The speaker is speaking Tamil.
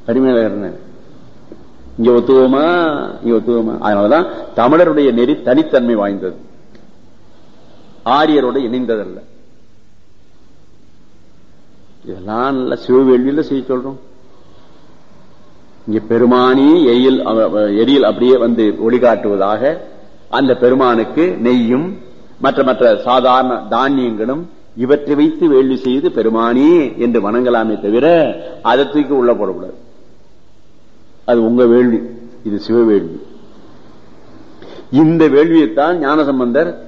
பரிமேலகர்னு இங்க ஒத்துவோமா இங்க ஒத்துவோமா அதனாலதான் தமிழருடைய நெறி தனித்தன்மை வாய்ந்தது ஆரியரோட இணைந்ததல்ல இதெல்லாம் நல்ல சிவவேள்வியில செய்ய சொல்றோம் இங்க பெருமானி எயில் எரியில் அப்படியே வந்து ஒளிகாட்டுவதாக அந்த பெருமானுக்கு நெய்யும் மற்ற மற்ற சாதாரண தானியங்களும் இவற்றை வைத்து வேள்வி செய்து பெருமானி என்று வணங்கலாமே தவிர அதை தூக்கி உள்ள போடக்கூடாது அது உங்க வேள்வி இது சிவ வேள்வி இந்த வேள்வியைத்தான் ஞானசம்பந்தர்